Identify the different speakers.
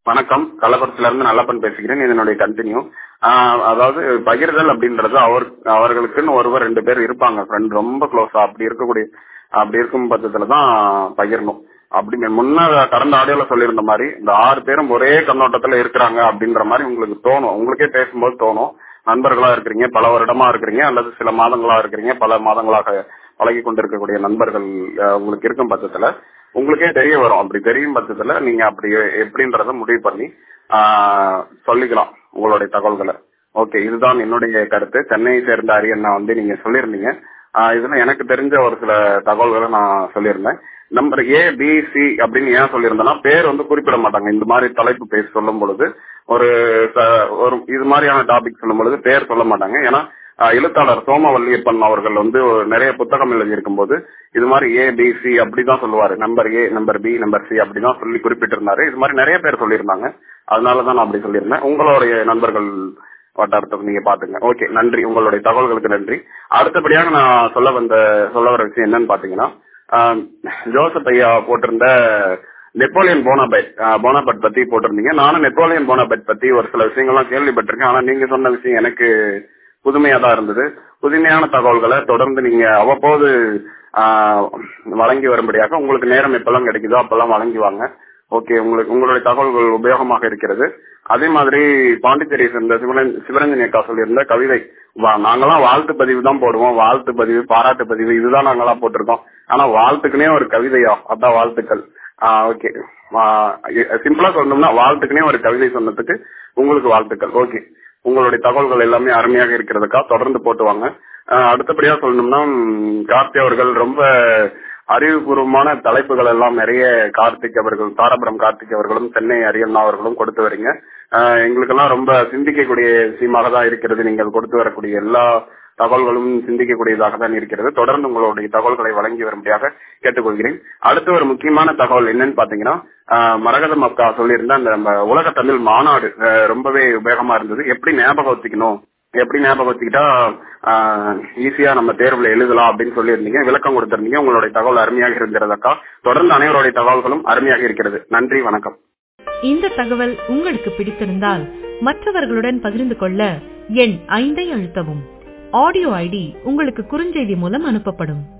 Speaker 1: வணக்கம் கள்ளக்குறிச்சில இருந்து நல்லப்பன் பேசுகிறேன் இதனுடைய கண்டினியூ அதாவது பகிர்தல் அப்படின்றது அவர் அவர்களுக்குன்னு ஒருவர் ரெண்டு பேர் இருப்பாங்க ஃப்ரெண்ட் ரொம்ப க்ளோஸா அப்படி இருக்கக்கூடிய அப்படி இருக்கும் பட்சத்துல தான் பகிரணும் அப்படி முன்ன கடந்த ஆடியோல சொல்லியிருந்த மாதிரி இந்த ஆறு பேரும் ஒரே கண்ணோட்டத்துல இருக்கிறாங்க அப்படின்ற மாதிரி உங்களுக்கு தோணும் உங்களுக்கே பேசும்போது தோணும் நண்பர்களா இருக்கிறீங்க பல வருடமா இருக்கிறீங்க அல்லது சில மாதங்களா இருக்கிறீங்க பல மாதங்களாக பழகி கொண்டிருக்கக்கூடிய நண்பர்கள் அஹ், உங்களுக்கு இருக்கும் பட்சத்துல உங்களுக்கே தெரிய வரும் அப்படி தெரியும் பட்சத்துல நீங்க அப்படி எப்படின்றத முடிவு பண்ணி ஆஹ், சொல்லிக்கலாம் உங்களுடைய தகவல்களை ஓகே இதுதான் என்னுடைய கருத்து சென்னையை சேர்ந்த அரியண்ணா வந்து நீங்க சொல்லியிருந்தீங்க ஆஹ், இதுல எனக்கு தெரிஞ்ச ஒரு சில தகவல்களை நான் சொல்லியிருந்தேன் நம்பர் ஏ பி சி அப்படின்னு ஏன் சொல்லியிருந்தேன்னா பேர் வந்து குறிப்பிட மாட்டாங்க இந்த மாதிரி தலைப்பு பேசி சொல்லும் பொழுது ஒரு ச- ஒரு இது மாதிரியான டாபிக் சொல்லும் பொழுது பேர் சொல்ல மாட்டாங்க ஏன்னா ஆஹ், எழுத்தாளர் சோமவல்லியப்பன் அவர்கள் வந்து ஒரு நிறைய புத்தகம் எழுதி இருக்கும்போது இது மாதிரி ஏ பி சி அப்படிதான் சொல்லுவாரு number A number B number C அப்படிதான் சொல்லி குறிப்பிட்டிருந்தாரு இது மாதிரி நிறைய பேர் சொல்லியிருந்தாங்க அதனாலதான் நான் அப்படி சொல்லியிருந்தேன் உங்களுடைய நண்பர்கள் வட்டாரத்தை நீங்க பாத்துங்க ஓகே நன்றி உங்களுடைய தகவல்களுக்கு நன்றி அடுத்தபடியாக நான் சொல்ல வந்த சொல்ல வர விஷயம் என்னன்னு பாத்தீங்கன்னா ஆஹ், ஜோசப் ஐயா போட்டிருந்த நெப்போலியன் போனாபைட் போனாபட் பத்தி போட்டிருந்தீங்க நானும் நெப்போலியன் போனாபைட் பத்தி ஒரு சில விஷயங்கள்லாம் கேள்விப்பட்டிருக்கேன் ஆனா நீங்க சொன்ன விஷயம் எனக்கு புதுமையா தான் இருந்தது புதுமையான தகவல்களை தொடர்ந்து நீங்க அவ்வப்போது ஆஹ், வழங்கி வரும்படியாக உங்களுக்கு நேரம் எப்பெல்லாம் கிடைக்குதோ அப்பெல்லாம் வழங்கி வாங்க ஓகே உங்களுக்கு உங்களுடைய தகவல்கள் உபயோகமாக இருக்கிறது அதே மாதிரி பாண்டிச்சேரி சேர்ந்த சிவரஞ் சிவரஞ்சனி அக்கா சொல்லியிருந்த கவிதை வா- நாங்கெல்லாம் வாழ்த்து பதிவு தான் போடுவோம் வாழ்த்து பதிவு பாராட்டு பதிவு இதுதான் நாங்கெல்லாம் போட்டிருக்கோம் ஆனா வாழ்த்துக்குனே ஒரு கவிதையா அதான் வாழ்த்துக்கள் ஓகே சிம்பிளா சொல்லணும்னா வாழ்த்துக்குனே ஒரு கவிதை சொன்னதுக்கு உங்களுக்கு வாழ்த்துக்கள் ஓகே உங்களுடைய தகவல்கள் எல்லாமே அருமையாக இருக்கிறதுக்கா தொடர்ந்து போட்டுவாங்க ஆஹ் அடுத்தபடியா சொல்லணும்னா ம், கார்த்தி அவர்கள் ரொம்ப அறிவுபூர்வமான தலைப்புகள் எல்லாம் நிறைய கார்த்திக் அவர்கள் தாராபுரம் கார்த்திக் அவர்களும் சென்னை அரியண்ணா அவர்களும் கொடுத்து வரீங்க ஆஹ் எங்களுக்கெல்லாம் ரொம்ப சிந்திக்கக்கூடிய விஷயமாக தான் இருக்கிறது நீங்கள் கொடுத்து வரக்கூடிய எல்லா தகவல்களும் சிந்திக்கக்கூடியதாக தான் இருக்கிறது தொடர்ந்து உங்களுடைய தகவல்களை வழங்கி வரும்படியாக கேட்டுக்கொள்கிறேன் அடுத்து ஒரு முக்கியமான தகவல் என்னன்னு பாத்தீங்கன்னா ஆஹ் மரகதம் அக்கா சொல்லியிருந்த அந்த நம்ம உலக தமிழ் மாநாடு ஆஹ் ரொம்பவே உபயோகமா இருந்தது எப்படி ஞாபகம் வச்சுக்கணும் எப்படி ஞாபகம் வச்சுக்கிட்டா ஈஸியா நம்ம தேர்வுல எழுதலாம் அப்படின்னு சொல்லியிருந்தீங்க விளக்கம் கொடுத்திருந்தீங்க உங்களுடைய தகவல் அருமையாக இருக்கிறது அக்கா தொடர்ந்து அனைவருடைய தகவல்களும் அருமையாக இருக்கிறது நன்றி வணக்கம்
Speaker 2: இந்த தகவல் உங்களுக்கு பிடித்திருந்தால் மற்றவர்களுடன் பகிர்ந்து கொள்ள எண் ஐந்தை அழுத்தவும் ஆடியோ ஐடி உங்களுக்கு குறுஞ்செய்தி மூலம் அனுப்பப்படும்